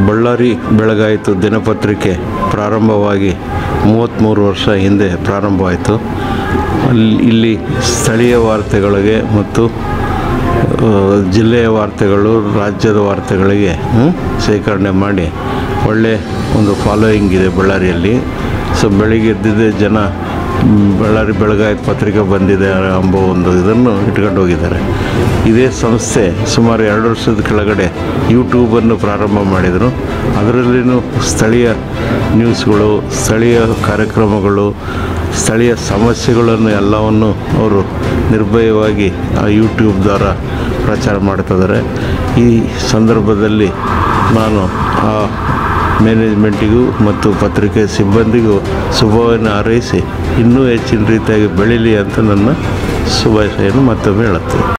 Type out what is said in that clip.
ಬಳ್ಳಾರಿ ಬೆಳಗಾಯಿತು ದಿನಪತ್ರಿಕೆ ಪ್ರಾರಂಭವಾಗಿ ಮೂವತ್ತ್ಮೂರು ವರ್ಷ ಹಿಂದೆ ಪ್ರಾರಂಭವಾಯಿತು ಅಲ್ಲಿ ಇಲ್ಲಿ ಸ್ಥಳೀಯ ವಾರ್ತೆಗಳಿಗೆ ಮತ್ತು ಆ, ಜಿಲ್ಲೆಯ ವಾರ್ತೆಗಳು ರಾಜ್ಯದ ವಾರ್ತೆಗಳಿಗೆ ಹ್ಮ್, ಶೇಖರಣೆ ಮಾಡಿ ಒಳ್ಳೆ ಒಂದು ಫಾಲೋಯಿಂಗ್ ಇದೆ ಬಳ್ಳಾರಿಯಲ್ಲಿ ಸೊ ಬೆಳಿಗ್ಗೆ ಎದ್ದಿದ್ದೆ ಜನ ಮ್, ಬಳ್ಳಾರಿ ಬೆಳಗಾಯಿ ಪತ್ರಿಕೆ ಬಂದಿದೆ ಎಂಬ ಒಂದು ಇದನ್ನು ಇಟ್ಕೊಂಡು ಹೋಗಿದ್ದಾರೆ ಇದೇ ಸಂಸ್ಥೆ ಸುಮಾರು ಎರಡು ವರ್ಷದ ಕೆಳಗಡೆ ಯೂಟ್ಯೂಬನ್ನು ಪ್ರಾರಂಭ ಮಾಡಿದರು ಅದರಲ್ಲಿನೂ ಸ್ಥಳೀಯ ನ್ಯೂಸ್ಗಳು ಸ್ಥಳೀಯ ಕಾರ್ಯಕ್ರಮಗಳು ಸ್ಥಳೀಯ ಸಮಸ್ಯೆಗಳನ್ನು ಎಲ್ಲವನ್ನು ಅವರು ನಿರ್ಭಯವಾಗಿ ಆ ಯೂಟ್ಯೂಬ್ ದ್ವಾರ ಪ್ರಚಾರ ಮಾಡ್ತಿದ್ದಾರೆ ಈ ಸಂದರ್ಭದಲ್ಲಿ ನಾನು ಆ ಮ್ಯಾನೇಜ್ಮೆಂಟಿಗೂ ಮತ್ತು ಪತ್ರಿಕೆ ಸಿಬ್ಬಂದಿಗೂ ಶುಭವನ್ನು ಹಾರೈಸಿ ಇನ್ನೂ ಹೆಚ್ಚಿನ ರೀತಿಯಾಗಿ ಬೆಳೀಲಿ ಅಂತ ನನ್ನ ಶುಭಾಶಯನ್ನು ಮತ್ತೊಮ್ಮೆ ಹೇಳುತ್ತೇನೆ